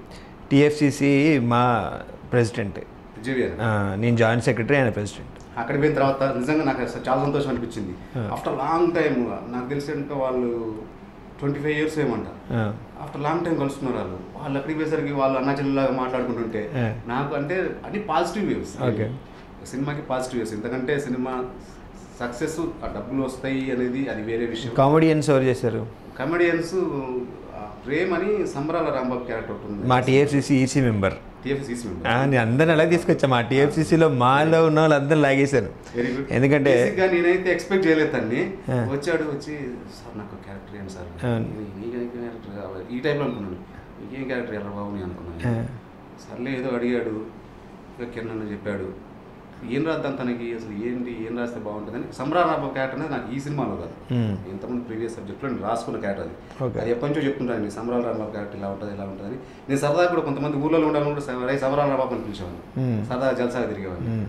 టీఎఫ్సిసి మా ప్రెసిడెంట్ జేవిఆర్ ఆ, నేను జాయింట్ సెక్రటరీ ఆయన ప్రెసిడెంట్ అక్కడికి పోయిన తర్వాత నిజంగా నాకు అసలు చాలా సంతోషం అనిపించింది ఆ. ఆఫ్టర్ లాంగ్ టైం నాకు తెలిసి ఇంకా వాళ్ళు ట్వంటీ ఫైవ్ ఇయర్స్ ఏమంట ఆఫ్టర్ లాంగ్ టైం కలుస్తున్నారు వాళ్ళు వాళ్ళు అక్కడికి పోయేసరికి వాళ్ళు అన్నా చెల్లెలాగా మాట్లాడుకుంటుంటే ఆ. నాకు అంటే అన్ని పాజిటివ్ వేవ్స్ Okay. సినిమాకి పాజిటివ్ వేవ్స్ ఎందుకంటే సినిమా సక్సెస్ ఆ డబ్బులు వస్తాయి అనేది అది వేరే విషయం కామెడియన్స్ ఎవరు చేశారు కమెడియన్స్ ప్రేమ్ అని సంబరాల రాంబాబు క్యారెక్టర్ ఉంటుంది మా టీఎఫ్సిసి ఈసీ మెంబర్ టీఎఫ్సీసీ నేను అందరిని అలా తీసుకొచ్చా మా టీఎఫ్సిసిలో మాలో ఉన్న వాళ్ళందరూ లాగేశాను వెరీ గుడ్ ఎందుకంటే బేసిక్గా నేనైతే ఎక్స్పెక్ట్ చేయలేదు తన్ని ఆ. వచ్చాడు వచ్చి సార్ నాకు క్యారెక్టర్ ఏంటి సార్ అవును. ఈ క్యారెక్టర్ కావాలి ఈ టైంలో అనుకున్నాను ఇంకేం క్యారెక్టర్ ఎలా బాబు నేను అనుకున్నాను ఆ. సర్లే ఏదో అడిగాడు ఇక కిరణ్ చెప్పాడు ఏం రాద్దాం తనకి అసలు ఏంటి ఏం రాస్తే బాగుంటుందని సంబరారాబు క్యారెక్టర్ అనేది నాకు ఈ సినిమాలో కాదు మ్మ్. ఇంతకుముందు ప్రీవియస్ సబ్జెక్ట్లో నేను రాసుకున్న క్యారెక్టర్ అది Okay. అది ఎప్పటి నుంచో చెప్తుంటాను నేను సమరాల రాంబాబు క్యారెక్టర్ ఇలా ఉంటుంది ఇలా ఉంటుందని నేను సరదా కూడా కొంతమంది ఊళ్ళో ఉండాలని కూడా సరే సమరాల రాంబాబు అని పిలిచేవాడిని మ్మ్. సరదా జలసాగా తిరిగేవాడిని మ్మ్.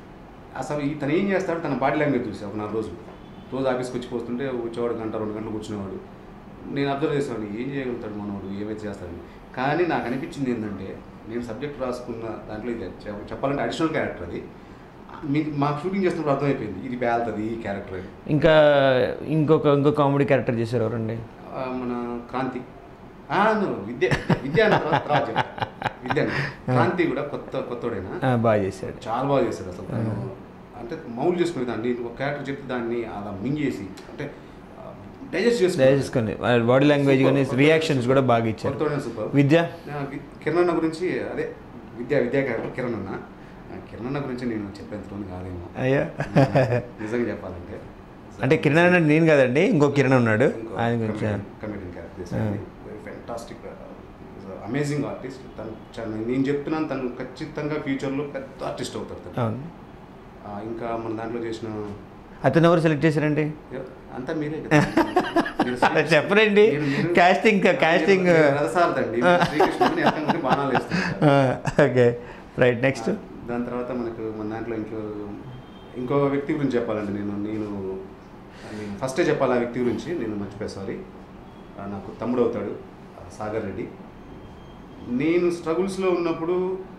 అసలు ఇతను ఏం చేస్తాడు తన బాడీ లాంగ్వేజ్ చూసి ఒక నాలుగు రోజులు రోజు ఆఫీస్కి వచ్చి పోతుంటే వచ్చేవాడు గంట రెండు గంటలు కూర్చునేవాడు నేను అబ్జర్వ్ చేసేవాడిని ఏం చేయగలుగుతాడు మనవాడు ఏమైతే చేస్తాడని కానీ నాకు అనిపించింది ఏంటంటే నేను సబ్జెక్ట్ రాసుకున్న దాంట్లో ఇది చెప్- చెప్పాలంటే అడిషనల్ క్యారెక్టర్ అది మీకు మాకు షూటింగ్ చేస్తున్నప్పుడు అర్థమైపోయింది ఇది పేలుతుంది ఈ క్యారెక్టర్ అని ఇంకా ఇంకొక ఇంకో కామెడీ క్యారెక్టర్ చేశారు ఎవరండి ఆ, మన క్రాంతి ఆ, నువ్వు విద్య విద్య అన్న తర్వాత తర్వాత చెప్తా. విద్య అన్న. క్రాంతి కూడా కొత్త కొత్తోడైనా ఆ, బాగా చేశాడు చాలా బాగా చేశాడు అసలు తను అంటే మౌలు చేసుకునే దాన్ని ఒక క్యారెక్టర్ చెప్తే దాన్ని అలా మింగేసి అంటే డైజెస్ట్ చేసుకుని దయచేసుకొని బాడీ లాంగ్వేజ్ కానీ రియాక్షన్స్ కూడా బాగా ఇచ్చారు కొత్తోడైన సూపర్ విద్య కిరణ్ అన్న గురించి అదే విద్యా విద్యా క్యారెక్టర్ కిరణ్ అన్న ఆ, కిరణ్ అన్న గురించి నేను చెప్పేంత కాదేమో అయ్యా నిజంగా చెప్పాలంటే అంటే కిరణ్ అంటే నేను కదండి ఇంకో కిరణ్ ఉన్నాడు ఆయన గురించి కమెడియన్ క్యారెక్టర్ చేశాడు వెరీ ఫెంటాస్టిక్ అమేజింగ్ ఆర్టిస్ట్ తను చాలా- నేను చెప్తున్నాను తను ఖచ్చితంగా ఫ్యూచర్లో పెద్ద ఆర్టిస్ట్ అవుతాడు తను అవును ఆ, ఇంకా మన దాంట్లో చేసిన అతను ఎవరు సెలెక్ట్ చేశారండి అంతా మీరే కదా. మీరు శ్రీ- చెప్పరండి మీరు- మీరు- కాస్టింగ్ కాస్టింగ్ మీరు రథసారథండి. మీరు శ్రీకృష్ణుడిని ఎక్కడి బాణాలు వేస్తున్నారు ఓకే రైట్ నెక్స్ట్ దాని తర్వాత మనకు మన దాంట్లో ఇంకో ఇంకో వ్యక్తి గురించి చెప్పాలండి నేను నేను నేను ఫస్టే చెప్పాలి ఆ వ్యక్తి గురించి నేను మర్చిపోయా సారీ నాకు తమ్ముడు అవుతాడు ఆ, సాగర్ రెడ్డి నేను స్ట్రగుల్స్లో ఉన్నప్పుడు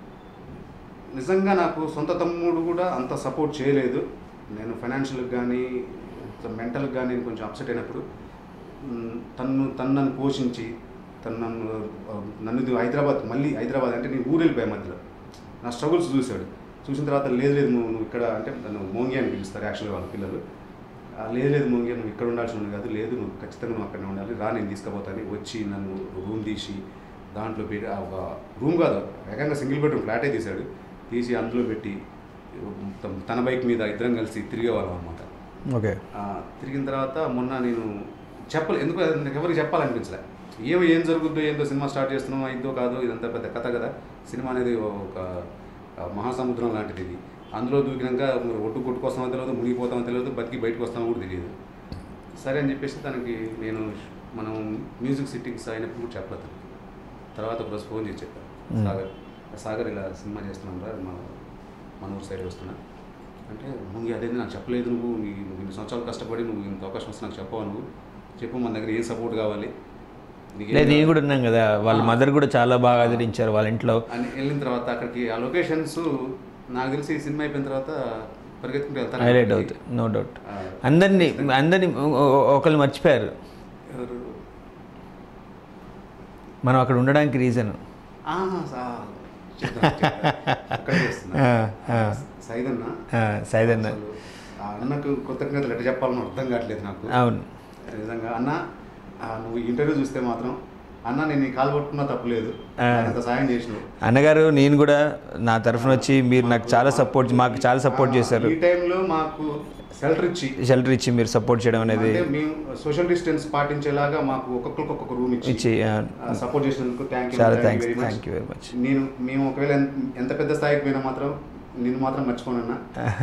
నిజంగా నాకు సొంత తమ్ముడు కూడా అంత సపోర్ట్ చేయలేదు నేను ఫైనాన్షియల్గా కానీ మెంటల్గా కానీ నేను కొంచెం అప్సెట్ అయినప్పుడు మ్, తన్ను తను నన్ను పోషించి తను నన్ను ఆ, నన్ను ఇది హైదరాబాద్ మళ్ళీ హైదరాబాద్ అంటే నేను ఊరు వెళ్ళిపోయా మధ్యలో నా స్ట్రగుల్స్ చూశాడు చూసిన తర్వాత లేదు లేదు నువ్వు నువ్వు ఇక్కడ అంటే నన్ను మోంగి అని పిలుస్తారు యాక్చువల్గా వాళ్ళ పిల్లలు "ఆ, లేదు లేదు మోంగి నువ్వు ఇక్కడ ఉండాల్సిన వాడివి కాదు లేదు నువ్వు ఖచ్చితంగా నువ్వు అక్కడనే ఉండాలి రా నేను తీసుకుపోతాను వచ్చి నన్ను రూమ్ తీసి దాంట్లో పెట్టి ఆ ఒక రూమ్ కాదు ఏకంగా సింగిల్ బెడ్రూమ్ ఫ్లాటే తీశాడు తీసి అందులో పెట్టి తన- తన బైక్ మీద ఇద్దరం కలిసి తిరిగేవాళ్ళం అనమాట ఓకే తిరిగిన తర్వాత మొన్న నేను చెప్పలే ఎందుకు నాకు ఎవరికి చెప్పాలనిపించలే ఏమో ఏం జరుగుద్దో ఏందో సినిమా స్టార్ట్ చేస్తున్నాం అయిందో కాదో ఇదంతా పెద్ద కథ కదా సినిమా అనేది ఒక ఆ, మహాసముద్రం లాంటిది ఇది అందులో దూకినాక మరి ఒడ్డు కొట్టుకొస్తామో తెలియదు మునిగిపోతామో తెలియదు బతికి బయటకు వస్తామో కూడా తెలియదు సరే అని చెప్పేసి తనకి నేను మనం మ్యూజిక్ సిట్టింగ్స్ అయినప్పుడు కూడా చెప్పలేదు తనకి. తర్వాత ఒకరోజు ఫోన్ చేసి చెప్పాను Hmm. సాగర్ సాగర్ ఇలా సినిమా చేస్తున్నాం రా మా మన ఊరు సైడ్ వస్తున్నా అంటే నువ్వు అదేంది నాకు చెప్పలేదు నువ్వు నీ- నువ్వు ఇన్ని సంవత్సరాలు కష్టపడి నువ్వు ఇంత అవకాశం వస్తే నాకు చెప్పవా నువ్వు చెప్పు మన దగ్గర ఏం సపోర్ట్ కావాలి నీకేం లేదు నేను కావాలి? కూడా ఉన్నాం కదా వాళ్ళ ఆ. మదర్ కూడా చాలా బాగా ఆదరించారు వాళ్ళ ఇంట్లో అని వెళ్ళిన తర్వాత అక్కడికి ఆ లొకేషన్స్ నాకు తెలిసి ఈ సినిమా అయిపోయిన తర్వాత పరిగెత్తుకుంటూ వెళ్తాను హైలైట్ అవుతుంది నో డౌట్ ఆ, అందరినీ అందరినీ ఒకళ్ళు మర్చిపోయారు ఎవరు మనం అక్కడ ఉండడానికి రీజన్ ఆ, సా- చెప్తాను, చెప్తాను. అక్కడే చేస్తున్నా సైదన్న సైదన్న అసలు ఆ అన్నకు కృతజ్ఞతలు ఎట్లా చెప్పాలని అర్థం కావట్లేదు నాకు అవును నిజంగా అన్న ఆ, నువ్వు ఇంటర్వ్యూ చూస్తే మాత్రం అన్న నేను నీ కాలు పట్టుకున్నా తప్పులేదు ఆ. అంత సాయం చేసినావు అన్నగారు నేను కూడా నా తరఫున వచ్చి మీరు నాకు చాలా సపోర్ట్ మాకు చాలా సపోర్ట్ ఆ, చేశారు ఈ టైంలో మాకు షెల్టర్ ఇచ్చి షెల్టర్ ఇచ్చి మీరు సపోర్ట్ చేయడం అనేది అంటే మేము సోషల్ డిస్టెన్స్ పాటించేలాగా మాకు ఒక్కొక్కరికి ఒక్కొక్క రూమ్ ఇచ్చి ఇచ్చి ఆ, సపోర్ట్ చేసినందుకు థ్యాంక్ యూ చాలా thanks thank you very much నేను మేము ఒకవేళ ఎంత- ఎంత పెద్ద స్థాయికి పోయినా మాత్రం నిన్ను మాత్రం మర్చిపోనన్నా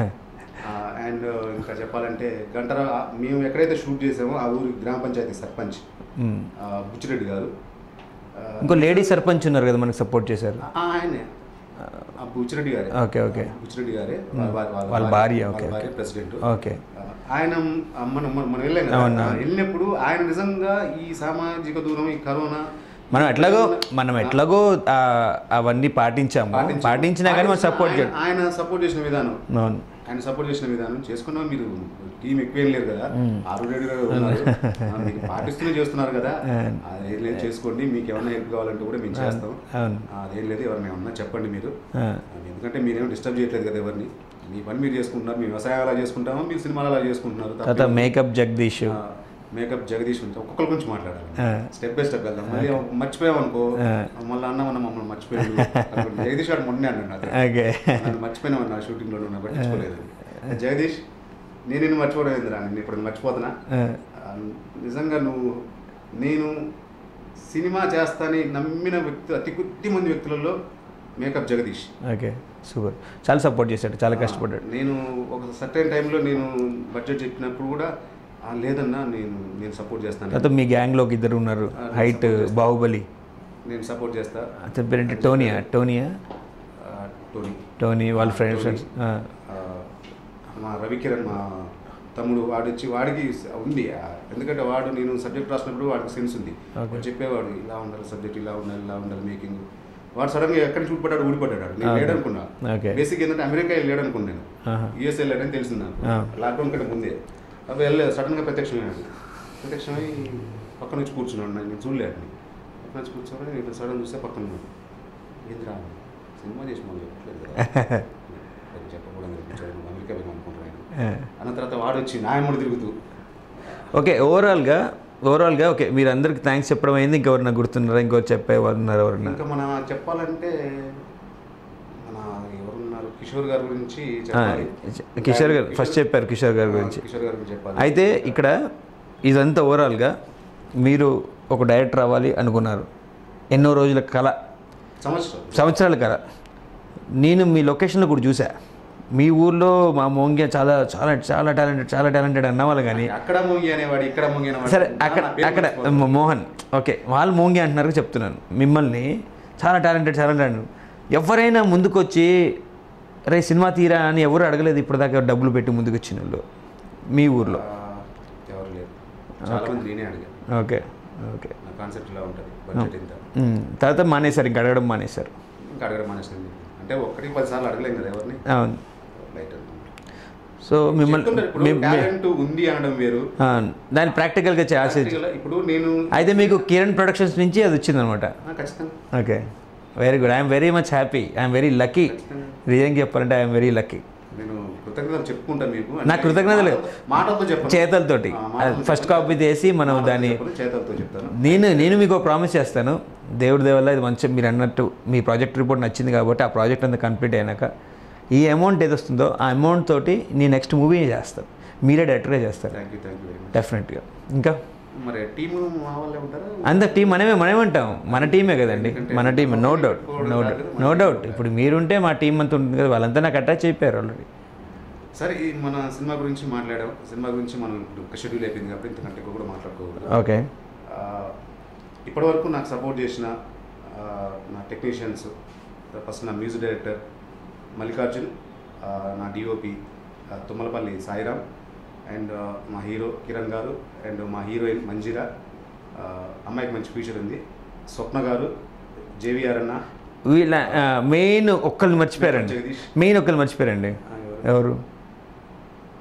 అండ్ ఇంకా చెప్పాలంటే గంటర మేము ఎక్కడైతే షూట్ చేసామో ఆ ఊరి గ్రామ పంచాయతీ సర్పంచ్ ఆ, బుచ్చిరెడ్డి గారు ఆ, ఇంకో లేడీ సర్పంచ్ ఉన్నారు కదా మనకు సపోర్ట్ చేశారు ఆ, ఆయనే ఆ బుచ్చిరెడ్డి గారే ఓకే ఓకే బుచ్చిరెడ్డి గారే వాళ్ళ- వాళ్ళ- వాళ్ళ భార్య, ఓకే, వాళ్ళ భార్య ఓకే. ప్రెసిడెంట్ ఓకే ఆయన ఆ, మనం మనం మనం వెళ్ళాం కదా అవునా. ఆ, వెళ్ళినప్పుడు ఆయన నిజంగా ఈ సామాజిక దూరం ఈ కరోనా మనం ఎట్లాగో మనం ఎట్లాగో ఆ, అవన్నీ పాటించాము పాటించాము. పాటించినా కానీ మనం సపోర్ట్ ఆయన- చేయడం ఆయన సపోర్ట్ చేసిన విధానం అవును ఆయన సపోర్ట్ చేసిన విధానం చేసుకున్నా మీరు టీం ఎక్కువ లేరు కదా ఆరు రెడ్డి గారు ఉన్నారు ఆ, మీకు పాటిస్తూనే చేస్తున్నారు కదా అవును. అదేం లేదు చేసుకోండి మీకు ఏమైనా హెల్ప్ కావాలంటే కూడా మేము చేస్తాం అవును ఆ, అదేం లేదు ఎవరిని ఏమన్నా చెప్పండి మీరు ఆ, ఎందుకంటే మీరేమో డిస్టర్బ్ చేయట్లేదు కదా ఎవరిని మీ పని మీరు చేసుకుంటున్నారు మీ వ్యవసాయం అలా చేసుకుంటామో మీరు సినిమాలు అలా చేసుకుంటున్నారు తర్వాత మేకప్ జగదీష్ మేకప్ జగదీష్ ఉంటుంది ఒక్కొక్కరి గురించి మాట్లాడాలి ఆ. స్టెప్ బై స్టెప్ వెళ్దాం మళ్ళీ మర్చిపోయాం అనుకో ఆ. మళ్ళీ అన్న మనం మమ్మల్ని మర్చిపోయాడు అనుకోండి. జగదీష్ గారు మొన్నే అన్నాడు నాతో. ఓకే నన్ను మర్చిపోయినావు అన్న షూటింగ్లో ఉన్నా పట్టించుకోలేదు జగదీష్ నేను నిన్ను మర్చిపోవడం ఏందిరా నేను ఇప్పుడు మర్చిపోతున్నా ఆ, ఆ, నిజంగా నువ్వు నేను సినిమా చేస్తాని నమ్మిన వ్యక్తి అతి కొద్ది మంది వ్యక్తులలో మేకప్ జగదీష్ ఓకే సూపర్ చాలా సపోర్ట్ చేశాడు చాలా కష్టపడ్డాడు నేను ఒక సర్టెన్ టైంలో నేను బడ్జెట్ చెప్పినప్పుడు కూడా "ఆ, లేదన్నా నేను నేను సపోర్ట్ చేస్తాను తర్వాత మీ గ్యాంగ్లో ఒక ఇద్దరు ఉన్నారు ఆ, నేను హైట్ support చేస్తా. బాహుబలి నేను సపోర్ట్ చేస్తా అతని పేరేంటి టోనియా టోనియా ఆ, టోనీ టోనీ వాళ్ళ ఆ, ఫ్రెండ్స్ టోనీ. ఫ్రెండ్స్ ఆ, మా రవికిరణ్ మా తమ్ముడు వాడు వచ్చి వాడికి ఉంది ఆ, ఎందుకంటే వాడు నేను సబ్జెక్ట్ రాసినప్పుడు వాడికి సెన్స్ ఉంది Okay. వాడు చెప్పేవాడు ఇలా ఉండాలి సబ్జెక్ట్ ఇలా ఉండాలి ఇలా ఉండాలి మేకింగ్ వాడు సడన్గా ఎక్కడ చూపడ్డాడు ఊడిపడ్డాడు వాడు. నేను Okay. లేడనుకున్నా Okay. బేసిక్ ఏంటంటే అమెరికా వెళ్ళాడనుకున్నాను ఆహా. యూఎస్ వెళ్ళాడని తెలిసింది నాకు ఆ. లాక్డౌన్ కంటే ముందే అవి వెళ్ళలేదు సడన్గా ప్రత్యక్షమయ్యాడు ప్రత్యక్షమై పక్కన వచ్చి కూర్చున్నాడు నేను చూడలేదు అతన్ని. పక్కన వచ్చి కూర్చోని నేను సడన్ చూస్తే పక్కన ఉన్నాడు ఏంద్రా సినిమా చేసి మనం చెప్పట్లేదు కదా అది చెప్పకూడదు అనిపించాడు అమెరికా వెళ్ళి అనుకుంటున్నాను అన్న తర్వాత వాడు వచ్చి నాయముడు తిరుగుతూ ఓకే ఓవరాల్గా ఓవరాల్గా ఓకే మీరు అందరికి థ్యాంక్స్ చెప్పడం అయింది ఇంకెవరన్నా గుర్తున్నారా ఇంకో చెప్పేవారు ఉన్నారు ఎవరన్నా ఇంకా మన చెప్పాలంటే మన ఎవరున్నారు కిషోర్ గారి గురించి ఆ, చెప్పాలి కిషోర్ గారు ఫస్ట్ చెప్పారు కిషోర్ గారి ఆ, గురించి కిషోర్ గారి గురించి చెప్పాలి అయితే ఇక్కడ ఇదంతా ఓవరాల్గా మీరు ఒక డైరెక్టర్ అవ్వాలి అనుకున్నారు ఎన్నో రోజుల కళ సంవత్సరం సంవత్సరాల కళ నేను మీ లొకేషన్లో కూడా చూసా మీ ఊర్లో మా మోంగ్య చాలా చాలా చాలా టాలెంటెడ్ చాలా టాలెంటెడ్ అన్నవాళ్ళు కానీ అక్కడ ముంగి అనేవాడు ఇక్కడ ముంగి అనేవాడు సరే నా అక్కడ పేరు అక్కడ మర్చిపోతాను. మోహన్ ఓకే వాళ్ళు మోంగి అంటున్నారు చెప్తున్నాను మిమ్మల్ని చాలా టాలెంటెడ్ చాలా టాలెంటెడ్ ఎవరైనా ముందుకొచ్చి రే సినిమా తీరా అని ఎవరు అడగలేదు ఇప్పటిదాకా డబ్బులు పెట్టి ముందుకు వచ్చిన వాళ్ళు మీ ఊర్లో ఆ, ఎవరు లేరు చాలా మంది నేనే అడిగాను ఓకే ఓకే నా కాన్సెప్ట్ ఇలా ఉంటుంది బడ్జెట్ ఇంత ఉమ్, తర్వాత మానేశారు ఇంకా అడగడం మానేశారు ఇంకా అడగడం మానేసింది అంటే ఒక్కటికి పది సార్లు అడగలేం కదా ఎవరిని అవును లైట్ సో మిమ్మల్ని చెప్తుంటారు ఇప్పుడు మీ- మీ- టాలెంట్ ఉంది అనడం వేరు ఆ, దాన్ని ప్రాక్టికల్గా చేయాల్సి Practical గా ఇప్పుడు నేను అయితే మీకు కిరణ్ ప్రొడక్షన్స్ నుంచి అది వచ్చిందనమాట ఆ, ఖచ్చితంగా okay very good I'm very much happy I'm very lucky ఖచ్చితంగా నిజంగా చెప్పాలంటే ఐఎమ్ వెరీ లక్కీ నేను కృతజ్ఞతలు చెప్పుకుంటాను మీకు నా కృతజ్ఞతలు మాటలతో- మాటలతో చెప్పను చేతలతోటి ఆ, మాటలతో ఫస్ట్ చెప్పను. కాపీ తీసి మనం మాటలతో దాన్ని చెప్పను, చేతలతో చెప్తాను నేను నేను మీకు ప్రామిస్ చేస్తాను దేవుడి దేవల్ల ఇది మంచిగా మీరు అన్నట్టు మీ ప్రాజెక్ట్ రిపోర్ట్ నచ్చింది కాబట్టి ఆ ప్రాజెక్ట్ అంతా కంప్లీట్ అయినాక ఈ అమౌంట్ ఏది వస్తుందో ఆ అమౌంట్ తోటి నీ నెక్స్ట్ మూవీ చేస్తాను మీరే డైరెక్టర్గా చేస్తారు thank you thank you very much డెఫినెట్గా ఇంకా మరి టీము మా వాళ్ళే ఉంటారా అంత టీం మనమే మనమే ఉంటాం మన టీమే కదండి మన team no doubt no doubt no doubt ఇప్పుడు మీరుంటే మా టీం అంతా ఉంటుంది కదా వాళ్ళంతా నాకు అటాచ్ అయిపోయారు ఆల్రెడీ సరే ఈ మన సినిమా గురించి మాట్లాడాం సినిమా గురించి మనం ఇప్పుడు ఒక షెడ్యూల్ అయిపోయింది కాబట్టి ఇంతకంటే ఎక్కువ కూడా మాట్లాడుకోకూడదు ఓకే ఆ, ఇప్పటివరకు నాకు సపోర్ట్ చేసిన ఆ, నా టెక్నీషియన్స్ ఫస్ట్ నా మ్యూజిక్ డైరెక్టర్ మల్లికార్జున్ ఆ, నా డిఓపి తుమ్మలపల్లి సాయిరామ్ అండ్ మా హీరో కిరణ్ గారు అండ్ మా హీరోయిన్ మంజిరా ఆ, అమ్మాయికి మంచి ఫ్యూచర్ ఉంది స్వప్న గారు జేవిఆర్ అన్న వీళ్ళ మెయిన్ ఒక్కళ్ళు మర్చిపోయారండి జగదీష్ మెయిన్ ఒక్కళ్ళు మర్చిపోయారండి ఆ, ఎవరు? ఎవరు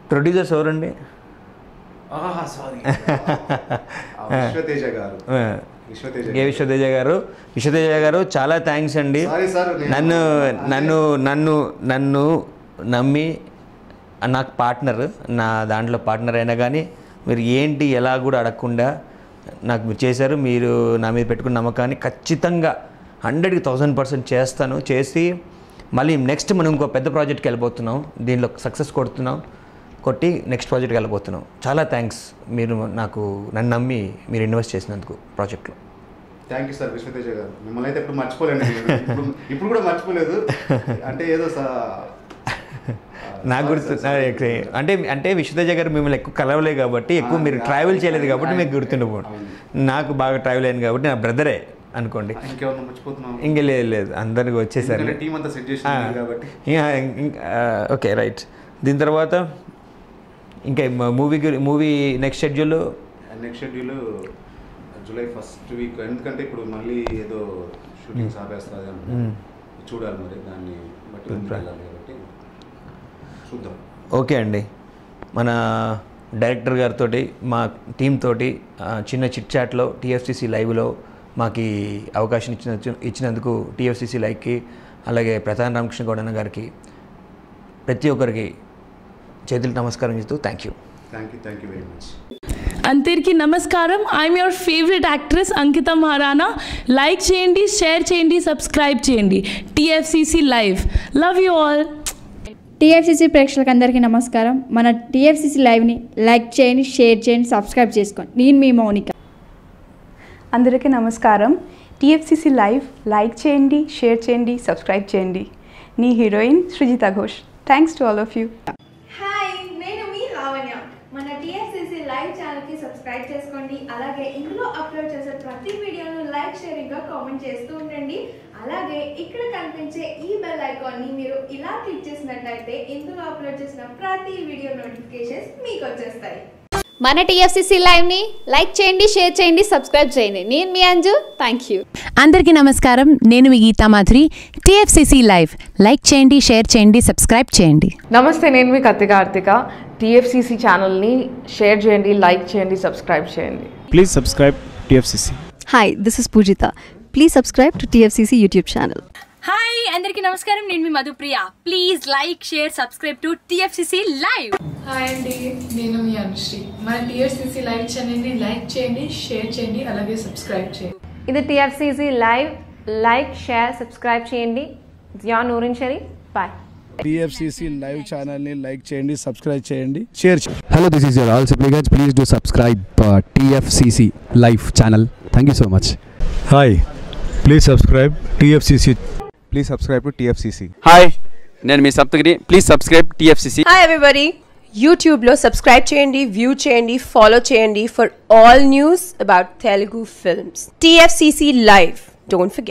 ప్రొడ్యూసర్స్ ఎవరండి సారీ విశ్వతేజ గారు ఆ, విశ్వతేజ గే విశ్వతేజ గారు విశ్వతేజ గారు చాలా థ్యాంక్స్ అండి సారీ సార్ నేను- నన్ను అంటే- నన్ను నన్ను నన్ను నమ్మి నాకు పార్ట్నర్ నా దాంట్లో పార్ట్నర్ అయినా కానీ మీరు ఏంటి ఎలా కూడా అడగకుండా నాకు మీరు చేశారు మీరు నా మీద పెట్టుకున్న నమ్మకాన్ని ఖచ్చితంగా హండ్రెడ్కి థౌసండ్ పర్సెంట్ చేస్తాను చేసి మళ్ళీ నెక్స్ట్ మనం ఇంకో పెద్ద ప్రాజెక్ట్కి వెళ్ళిపోతున్నాం దీనిలో సక్సెస్ కొడుతున్నాం కొట్టి నెక్స్ట్ ప్రాజెక్ట్కి వెళ్ళిపోతున్నాం చాలా థ్యాంక్స్ మీరు నాకు నన్ను నమ్మి మీరు ఇన్వెస్ట్ చేసినందుకు ప్రాజెక్ట్లో థ్యాంక్ యూ సార్ విశ్వతేజ గారు మిమ్మల్ని అయితే ఎప్పుడు మర్చిపోలేండి నేను. ఇప్పుడు ఇప్పుడు కూడా మర్చిపోలేదు అంటే ఏదో సా నాకు గుర్తు అంటే అంటే విశ్వతేజ గారు మిమ్మల్ని ఎక్కువ కలవలే కాబట్టి ఎక్కువ మీరు ట్రావెల్ చేయలేదు కాబట్టి మీకు గుర్తుండిపోండి నాకు బాగా ట్రావెల్ అయింది కాబట్టి నా బ్రదరే అనుకోండి ఇంకెవరన్నా మర్చిపోతున్నాం ఇంక లేదు లేదు అందరికి వచ్చేసారు టీం అంతా సెట్ చేసి కాబట్టి ఓకే రైట్ దీని తర్వాత ఇంకా movie movie next schedule next schedule July first week ఎందుకంటే ఇప్పుడు మళ్ళీ ఏదో షూటింగ్స్ ఆపేస్తుంది అంటున్నారు. చూడాలి మరి దాన్ని బట్టి ముందుకు వెళ్ళాలి కాబట్టి చూద్దాం ఓకే అండి మన డైరెక్టర్ గారితో మా టీం తోటి ఆ, చిన్న చిట్ చాట్లో టీఎఫ్సిసి లైవ్లో మాకు ఈ అవకాశం ఇచ్చిన ఇచ్చినందుకు టీఎఫ్సిసి లైవ్కి అలాగే ప్రధాన రామకృష్ణ గౌడన్న గారికి ప్రతి ఒక్కరికి చేతులు నమస్కారం చేస్తూ thank you thank you thank you very much అందరికీ నమస్కారం I'm your favourite actress Ankita Maharana like చేయండి షేర్ చేయండి సబ్స్క్రైబ్ చేయండి TFCC live love you all TFCC ప్రేక్షకులకు అందరికీ నమస్కారం మన టీఎఫ్సీసీ లైవ్ని లైక్ చేయండి షేర్ చేయండి సబ్స్క్రైబ్ చేసుకోండి నేను మీ మౌనిక అందరికీ నమస్కారం టీఎఫ్సిసి లైవ్ లైక్ చేయండి షేర్ చేయండి సబ్స్క్రైబ్ చేయండి నీ heroine Srijita Ghosh thanks to all of you hi నేను మీ లావణ్య మన టీఎస్సీసీ లైవ్ ఛానల్కి సబ్స్క్రైబ్ చేసుకోండి అలాగే ఇందులో అప్లోడ్ చేసే ప్రతి వీడియోను లైక్ షేరింగ్గా కామెంట్ చేస్తూ ఉండండి అలాగే ఇక్కడ కనిపించే ఈ బెల్ ఐకాన్ని మీరు ఇలా క్లిక్ చేసినట్లయితే ఇందులో అప్లోడ్ చేసిన ప్రతి వీడియో నోటిఫికేషన్స్ మీకు వచ్చేస్తాయి మన టీఎఫ్సిసి లైవ్ని లైక్ చేయండి షేర్ చేయండి సబ్స్క్రైబ్ చేయండి నేను మీ అంజు థ్యాంక్ యూ అందరికీ నమస్కారం నేను మీ Geetha Madhuri TFCC live like చేయండి షేర్ చేయండి సబ్స్క్రైబ్ చేయండి నమస్తే నేను మీ కత్తి కార్తిక టీఎఫ్సిసి ఛానల్ని షేర్ చేయండి లైక్ చేయండి సబ్స్క్రైబ్ చేయండి Please subscribe TFCC. Hi this is Pujitha please subscribe to TFCC YouTube channel hi అందరికీ నమస్కారం నేను మీ Madhupriya please like share subscribe to TFCC live hi అండి నేను మీ అనుశ్రీ మన టీఎస్సీసీ లైవ్ ఛానల్ని లైక్ చేయండి షేర్ చేయండి అలాగే సబ్స్క్రైబ్ చేయండి ఇది TFCC live like share subscribe చేయండి జియా నూరిన్ షరీ బాయ్ TFCC లైవ్ ఛానల్ని లైక్ చేయండి సబ్స్క్రైబ్ చేయండి షేర్ చేయండి Hello, this is your all supplicants. Please do subscribe uh, TFCC Live channel. Thank you so much. Hi please subscribe TFCC please subscribe to TFCC hi నేను మీ Saptagiri please subscribe TFCC hi everybody యూట్యూబ్లో subscribe చేయండి view చేయండి follow చేయండి for all news about Telugu films TFCC live don't forget